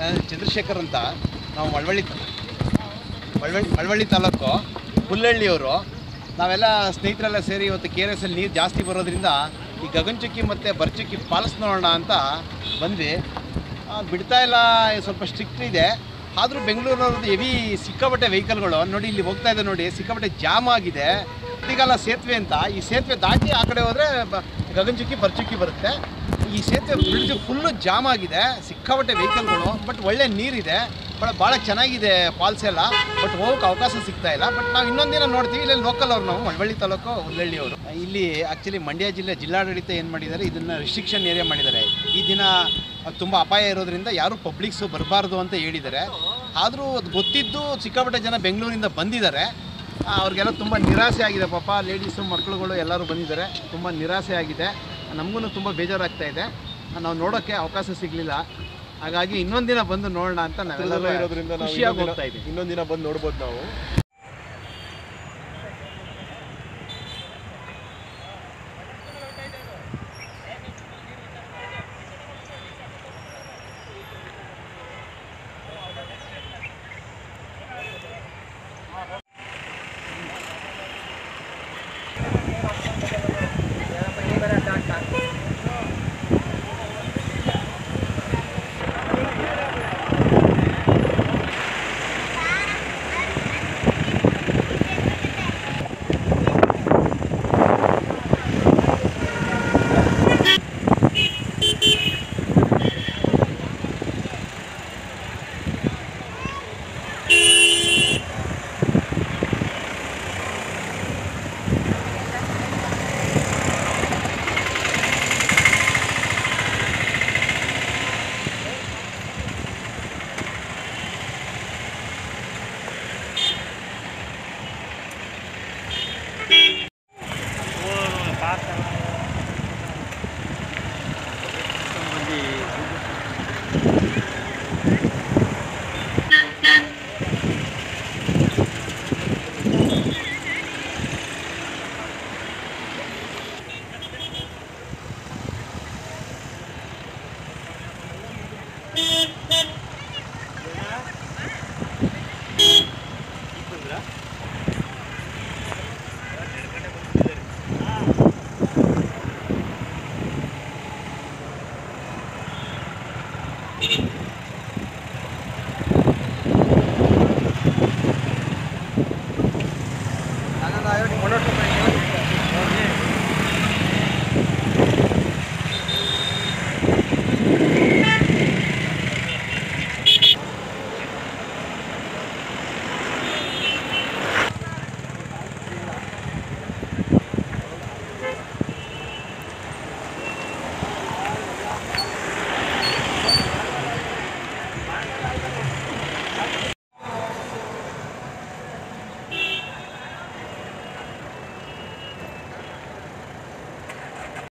ನಾನು ಚಂದ್ರಶೇಖರ್ ಅಂತ ನಾವು ಮಳವಳ್ಳಿ ಮಳವಳ್ಳಿ ಮಳವಳ್ಳಿ ತಾಲೂಕು ಹುಲ್ಲಹಳ್ಳಿಯವರು ನಾವೆಲ್ಲ ಸ್ನೇಹಿತರೆಲ್ಲ ಸೇರಿ ಇವತ್ತು ಕೆ ಆರ್ ಎಸ್ ಅಲ್ಲಿ ನೀರು ಜಾಸ್ತಿ ಬರೋದ್ರಿಂದ ಈ ಗಗನಚುಕ್ಕಿ ಮತ್ತು ಬರ್ಚುಕ್ಕಿ ಫಾಲ್ಸ್ ನೋಡೋಣ ಅಂತ ಬಂದ್ವಿ ಆ, ಬಿಡ್ತಾ ಇಲ್ಲ ಸ್ವಲ್ಪ ಸ್ಟ್ರಿಕ್ಟ್ ಇದೆ ಆದರೂ ಬೆಂಗಳೂರವ್ರದ್ದು ಹೆವಿ ಸಿಕ್ಕಾಪಟ್ಟೆ ವೆಹಿಕಲ್ಗಳು ನೋಡಿ ಇಲ್ಲಿ ಹೋಗ್ತಾ ಇದೆ ನೋಡಿ ಸಿಕ್ಕಾಪಟ್ಟೆ ಜಾಮ್ ಆಗಿದೆ ಈಗಲ್ಲ ಸೇತುವೆ ಅಂತ ಈ ಸೇತುವೆ ದಾಟಿ ಆ ಕಡೆ ಹೋದರೆ ಗಗನಚುಕ್ಕಿ ಬರ್ಚುಕ್ಕಿ ಬರುತ್ತೆ ಈ ಸೇತುವೆ ಬ್ರಿಡ್ಜ್ ಫುಲ್ಲು ಜಾಮ್ ಆಗಿದೆ ಸಿಕ್ಕಾಪಟ್ಟೆ ವೆಹಿಕಲ್ಗಳು ಬಟ್ ಒಳ್ಳೆ ನೀರಿದೆ ಬಟ್ ಭಾಳ ಚೆನ್ನಾಗಿದೆ ಫಾಲ್ಸ್ ಎಲ್ಲ ಬಟ್ ಹೋಗಕ್ಕೆ ಅವಕಾಶ ಸಿಗ್ತಾ ಇಲ್ಲ ಬಟ್ ನಾವು ಇನ್ನೊಂದು ದಿನ ನೋಡ್ತೀವಿ ಇಲ್ಲಿ ಲೋಕಲ್ ಅವ್ರು ನಾವು ಮಳವಳ್ಳಿ ತಾಲೂಕು ಹುಲ್ಲಳ್ಳಿ ಅವರು ಇಲ್ಲಿ ಆ್ಯಕ್ಚುಲಿ ಮಂಡ್ಯ ಜಿಲ್ಲೆ ಜಿಲ್ಲಾಡಳಿತ ಏನು ಮಾಡಿದ್ದಾರೆ ಇದನ್ನು ರಿಸ್ಟ್ರಿಕ್ಷನ್ ಏರಿಯಾ ಮಾಡಿದ್ದಾರೆ ಈ ದಿನ ತುಂಬ ಅಪಾಯ ಇರೋದ್ರಿಂದ ಯಾರು ಪಬ್ಲಿಕ್ಸು ಬರಬಾರ್ದು ಅಂತ ಹೇಳಿದ್ದಾರೆ ಆದರೂ ಅದು ಗೊತ್ತಿದ್ದು ಸಿಕ್ಕಾಪಟ್ಟೆ ಜನ ಬೆಂಗಳೂರಿಂದ ಬಂದಿದ್ದಾರೆ ಆ, ಅವ್ರಿಗೆಲ್ಲ ತುಂಬ ನಿರಾಸೆ ಆಗಿದೆ ಪಾಪ ಲೇಡೀಸು ಮಕ್ಕಳುಗಳು ಎಲ್ಲರೂ ಬಂದಿದ್ದಾರೆ ತುಂಬ ನಿರಾಸೆ ಆಗಿದೆ ನಮಗೂ ತುಂಬ ಬೇಜಾರಾಗ್ತಾ ಇದೆ ನಾವು ನೋಡೋಕ್ಕೆ ಅವಕಾಶ ಸಿಗಲಿಲ್ಲ ಹಾಗಾಗಿ ಇನ್ನೊಂದು ದಿನ ಬಂದು ನೋಡೋಣ ಅಂತ ನಾವೆಲ್ಲರೂ ಇರೋದ್ರಿಂದ ನಾವು ಖುಷಿಯಾಗಿ ಇನ್ನೊಂದ್ ಹೋಗ್ತಾ ದಿನ- ಇದ್ದೀವಿ ಇನ್ನೊಂದ್ ದಿನ ಬಂದು ನೋಡ್ಬೋದು ನಾವು